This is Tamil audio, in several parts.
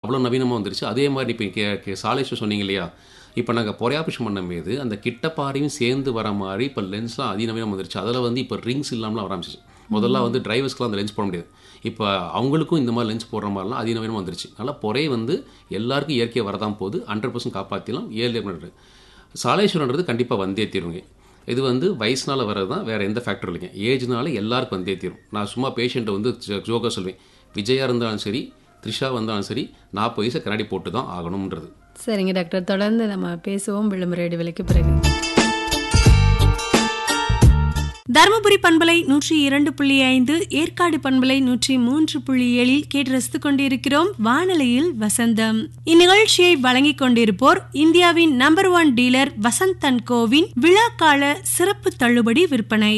அவ்வளோ நவீனமாக வந்துருச்சு அதே மாதிரி இப்போ கே கே சாலேஷன் சொன்னீங்க இல்லையா இப்போ நாங்கள் பொறையாபிஷன் பண்ணும்போது அந்த கிட்ட பாறையும் சேர்ந்து வர மாதிரி இப்போ லென்ஸ்லாம் அதிநவீனம் வந்துருச்சு அதில் வந்து இப்போ ரிங்ஸ் இல்லாமலாம் வர ஆரம்பிச்சிச்சு முதல்ல வந்து டிரைவர்ஸ்க்குலாம் அந்த லென்ஸ் போட முடியாது இப்போ அவங்களுக்கும் இந்த மாதிரி லென்ஸ் போடுற மாதிரிலாம் அதிநவீனம் வந்துருச்சு அதனால் பொறை வந்து எல்லாருக்கும் இயற்கையாக வரதான் போது ஹண்ட்ரட் பர்சன்ட் காப்பாற்றிலாம் ஏழு பண்ணுறது சாலேஸ்வரன்றது கண்டிப்பாக வந்தே தீருங்க இது வந்து வயசுனால வர்றது தான் வேறு எந்த ஃபேக்டர் இல்லைங்க ஏஜ்னால எல்லாருக்கும் வந்தே தீரும் நான் சும்மா பேஷண்ட்டை வந்து ஜோக்காக சொல்வேன் விஜயா இருந்தாலும் சரி த்ரிஷா வந்தாலும் சரி நாற்பது வயசை கண்ணாடி போட்டு தான் ஆகணுன்றது சரிங்க டாக்டர் தொடர்ந்து நம்ம பேசுவோம் விளம்பர இடைவெளிக்கு பிறகு தருமபுரி பண்பலை நூற்றி இரண்டு புள்ளி ஐந்து ஏற்காடு பண்பலை நூற்றி மூன்று புள்ளி ஏழில் கேட்டு ரசித்துக் கொண்டிருக்கிறோம் வானொலியில் வசந்தம் இந்நிகழ்ச்சியை வழங்கிக் கொண்டிருப்போர் இந்தியாவின் number one dealer Vasanth and கோவின் விழாக்கால சிறப்பு தள்ளுபடி விற்பனை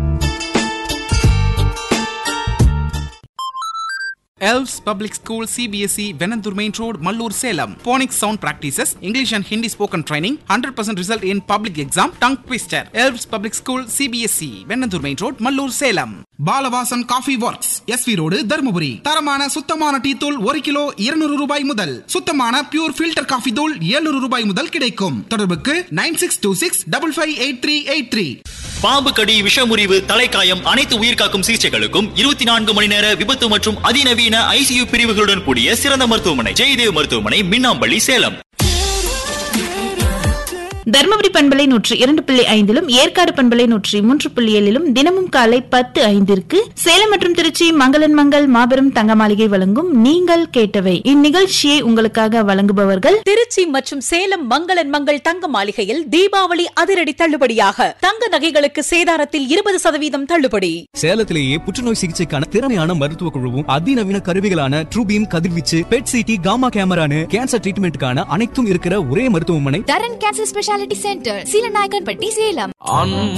Elves Public School CBSE Venandur Main Road, Mallur, Salem. Phonics sound practices, English and Hindi spoken training, 100% result in public exam, tongue twister. Elves Public School CBSE Venandur Main Road, Mallur, Salem. Balavasan coffee works SV road Dharmapuri தரமான சுத்தமான டீ தூள் ஒரு கிலோ இருநூறு ரூபாய் முதல் சுத்தமான பியூர் ஃபில்டர் காஃபி தூள் 700 ரூபாய் முதல் கிடைக்கும் தொடர்புக்கு nine six two six double five eight three eight three பாம்பு கடி விஷமுறிவு தலைக்காயம் அனைத்து உயிர்காக்கும் சிகிச்சைகளுக்கும் இருபத்தி நான்கு மணி நேர விபத்து மற்றும் அதிநவீன ஐசியு பிரிவுகளுடன் கூடிய சிறந்த மருத்துவமனை ஜெயதேவ் மருத்துவமனை மின்னாம்பள்ளி சேலம் தர்மபுரி பண்பலை நூற்றி இரண்டு புள்ளி ஐந்திலும் ஏற்காடு பண்பலை நூற்றி மூன்று புள்ளி ஏழிலும் தினமும் காலை பத்து ஐந்திற்கு சேலம் மற்றும் திருச்சி மங்களன் மங்கள் மாபெரும் தங்க மாளிகை வழங்கும் நீங்கள் கேட்டவை இந்நிகழ்ச்சியை உங்களுக்காக வழங்குபவர்கள் திருச்சி மற்றும் சேலம் மங்களன் மங்கள் தங்க மாளிகையில் தீபாவளி அதிரடி தள்ளுபடியாக தங்க நகைகளுக்கு சேதாரத்தில் இருபது சதவீதம் தள்ளுபடி சேலத்திலேயே புற்றுநோய் சிகிச்சைக்கான திறமையான மருத்துவ குழுவும் அதிநவீன கருவிகளான ட்ரூபீம் கதிர்வீச்சு பெட் சிடி காமா கேமரானு கேன்சர் ட்ரீட்மெண்ட்டுக்கான அனைத்தும் இருக்கிற ஒரே மருத்துவமனை Dharan cancer speciality centre Seelanaickenpatti Salem